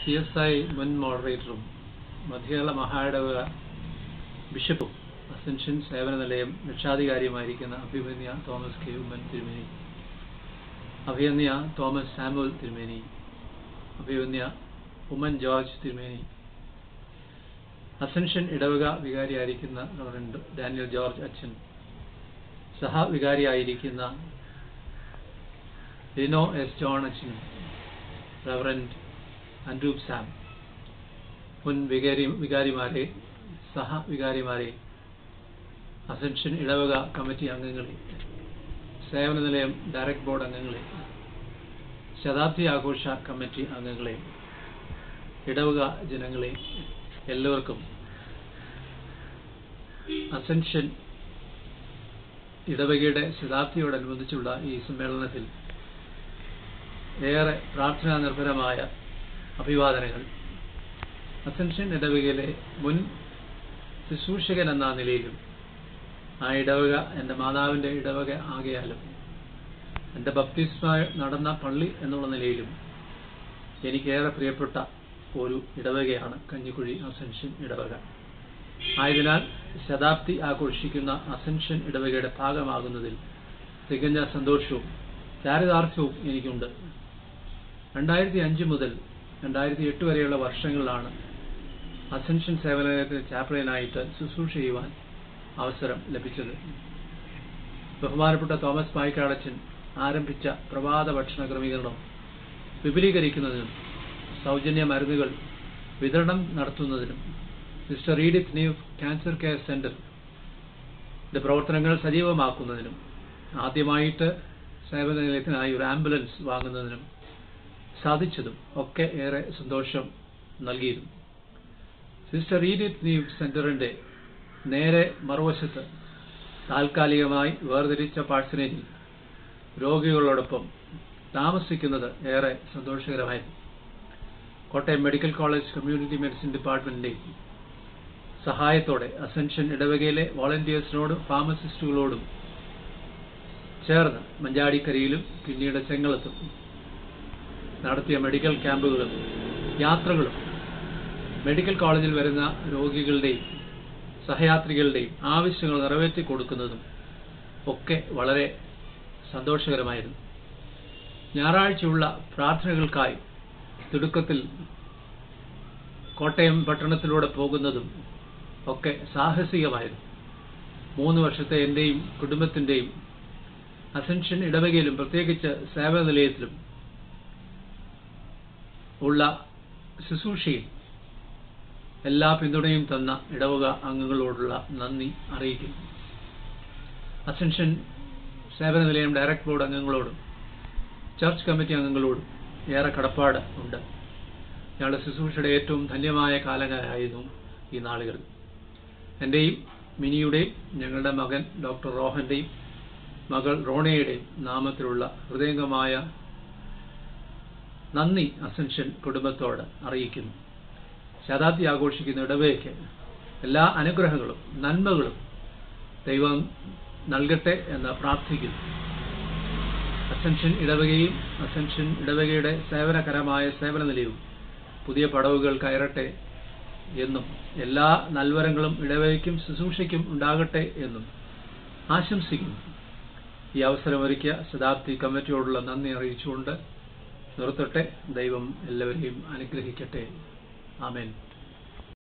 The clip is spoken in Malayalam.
സി എസ് ഐ മുൻ മോഡറേറ്ററും മധ്യകേരള മഹായിടവക ബിഷപ്പും അസെൻഷൻ സേവന നിലയം രക്ഷാധികാരിയുമായിരിക്കുന്ന അഭിമന്യ തോമസ് കെ ഉമ്മൻ തിരുമേനി അഭിമന്യ തോമസ് സാമുവൽ തിരുമേനി അഭിമന്യ ഉമ്മൻ ജോർജ് തിരുമേനി അസെൻഷൻ ഇടവക വികാരിയായിരിക്കുന്ന റവറൻഡ് ഡാനിയൽ ജോർജ് അച്ഛൻ സഹവികാരിയായിരിക്കുന്ന ലിനോ എസ് ജോൺ അച്ഛനും റവറൻഡ് അൻഡ്രൂപ് സാം മുൻ വികാരി വികാരിമാരെ സഹവികാരിമാരെ അസെൻഷൻ ഇടവക കമ്മിറ്റി അംഗങ്ങളെ സേവന നിലയം ഡയറക്ട് ബോർഡ് അംഗങ്ങളെ ശതാബ്ദി ആഘോഷ കമ്മിറ്റി അംഗങ്ങളെ ഇടവക ജനങ്ങളെ എല്ലാവർക്കും അസെൻഷൻ ഇടവകയുടെ ശതാബ്ദിയോടനുബന്ധിച്ചുള്ള ഈ സമ്മേളനത്തിൽ ഏറെ പ്രാർത്ഥനാ നിർഭരമായ അഭിവാദനങ്ങൾ അസെൻഷൻ ഇടവകയിലെ മുൻ ശുശ്രൂഷകൻ എന്ന നിലയിലും ആ ഇടവക എൻ്റെ മാതാവിൻ്റെ ഇടവക ആകയാലും എൻ്റെ ബപ്തിസ്മ നടന്ന പള്ളി എന്നുള്ള നിലയിലും എനിക്കേറെ പ്രിയപ്പെട്ട ഒരു ഇടവകയാണ് കഞ്ഞിക്കുഴി അസെൻഷൻ ഇടവക ആയതിനാൽ ശതാബ്ദി ആഘോഷിക്കുന്ന അസെൻഷൻ ഇടവകയുടെ ഭാഗമാകുന്നതിൽ തികഞ്ഞ സന്തോഷവും ചാരിതാർത്ഥ്യവും എനിക്കുണ്ട് രണ്ടായിരത്തി അഞ്ച് മുതൽ രണ്ടായിരത്തി എട്ട് വരെയുള്ള വർഷങ്ങളിലാണ് അസെൻഷൻ സേവനത്തിൽ ചാപ്ലനായിട്ട് ശുശ്രൂഷ ചെയ്യുവാൻ അവസരം ലഭിച്ചത് ബഹുമാനപ്പെട്ട തോമസ് പായ്ക്കാടച്ചൻ ആരംഭിച്ച പ്രഭാത ഭക്ഷണ ക്രമീകരണം വിപുലീകരിക്കുന്നതിനും സൗജന്യ മരുന്നുകൾ വിതരണം നടത്തുന്നതിനും mister Edith new cancer care centre പ്രവർത്തനങ്ങൾ സജീവമാക്കുന്നതിനും ആദ്യമായിട്ട് സേവന നിലയത്തിനായി ഒരു ആംബുലൻസ് വാങ്ങുന്നതിനും സാധിച്ചതും ഒക്കെ ഏറെ സന്തോഷം നൽകിയിരുന്നു സിസ്റ്റർ ഈഡിത്ത് ന്യൂ സെന്ററിന്റെ നേരെ മറുവശത്ത് താൽക്കാലികമായി വേർതിരിച്ച പാഴ്സനേജിൽ രോഗികളോടൊപ്പം താമസിക്കുന്നത് ഏറെ സന്തോഷകരമായിരുന്നു Kottayam medical college community medicine ഡിപ്പാർട്ട്മെന്റിന്റെയും സഹായത്തോടെ അസെൻഷൻ ഇടവകയിലെ വോളണ്ടിയേഴ്സിനോടും ഫാർമസിസ്റ്റുകളോടും ചേർന്ന് മഞ്ചാടിക്കരയിലും പിന്നീട് ചെങ്ങളത്തും നടത്തിയ മെഡിക്കൽ ക്യാമ്പുകളും യാത്രകളും മെഡിക്കൽ കോളേജിൽ വരുന്ന രോഗികളുടെയും സഹയാത്രികളുടെയും ആവശ്യങ്ങൾ നിറവേറ്റി കൊടുക്കുന്നതും ഒക്കെ വളരെ സന്തോഷകരമായിരുന്നു ഞായറാഴ്ചയുള്ള പ്രാർത്ഥനകൾക്കായി തിടുക്കത്തിൽ കോട്ടയം പട്ടണത്തിലൂടെ പോകുന്നതും ഒക്കെ സാഹസികമായിരുന്നു മൂന്ന് വർഷത്തെ എന്റെയും കുടുംബത്തിന്റെയും അസെൻഷൻ ഇടവകയിലും പ്രത്യേകിച്ച് സേവന നിലയത്തിലും ഉള്ള ശുശ്രൂഷയിൽ എല്ലാ പിന്തുണയും തന്ന ഇടവക അംഗങ്ങളോടുള്ള നന്ദി അറിയിക്കുന്നു അസെൻഷൻ സേവന നിലയം ഡയറക്ട് ബോർഡ് അംഗങ്ങളോടും ചർച്ച് കമ്മിറ്റി അംഗങ്ങളോടും ഏറെ കടപ്പാട് ഉണ്ട് ഞങ്ങളുടെ ശുശ്രൂഷയുടെ ഏറ്റവും ധന്യമായ കാലങ്ങളായിരുന്നു ഈ നാളുകൾ എന്റെയും മിനിയുടെയും ഞങ്ങളുടെ മകൻ ഡോക്ടർ റോഹന്റെയും മകൾ റോണയുടെയും നാമത്തിലുള്ള ഹൃദയംഗമായ നന്ദി അസെൻഷൻ കുടുംബത്തോട് അറിയിക്കുന്നു ശതാബ്ദി ആഘോഷിക്കുന്ന ഇടവയ്ക്ക് എല്ലാ അനുഗ്രഹങ്ങളും നന്മകളും ദൈവം നൽകട്ടെ എന്ന് പ്രാർത്ഥിക്കുന്നു അസെൻഷൻ ഇടവകയും അസെൻഷൻ ഇടവകയുടെ സേവനകരമായ സേവന നിലയവും പുതിയ പടവുകൾ കയറട്ടെ എന്നും എല്ലാ നൽവരങ്ങളും ഇടവകയ്ക്കും ശുശ്രൂഷയ്ക്കും ഉണ്ടാകട്ടെ എന്നും ആശംസിക്കുന്നു ഈ അവസരമൊരുക്കിയ ശതാബ്ദി കമ്മിറ്റിയോടുള്ള നന്ദി അറിയിച്ചുകൊണ്ട് നിർത്തട്ടെ ദൈവം എല്ലാവരെയും അനുഗ്രഹിക്കട്ടെ ആമേൻ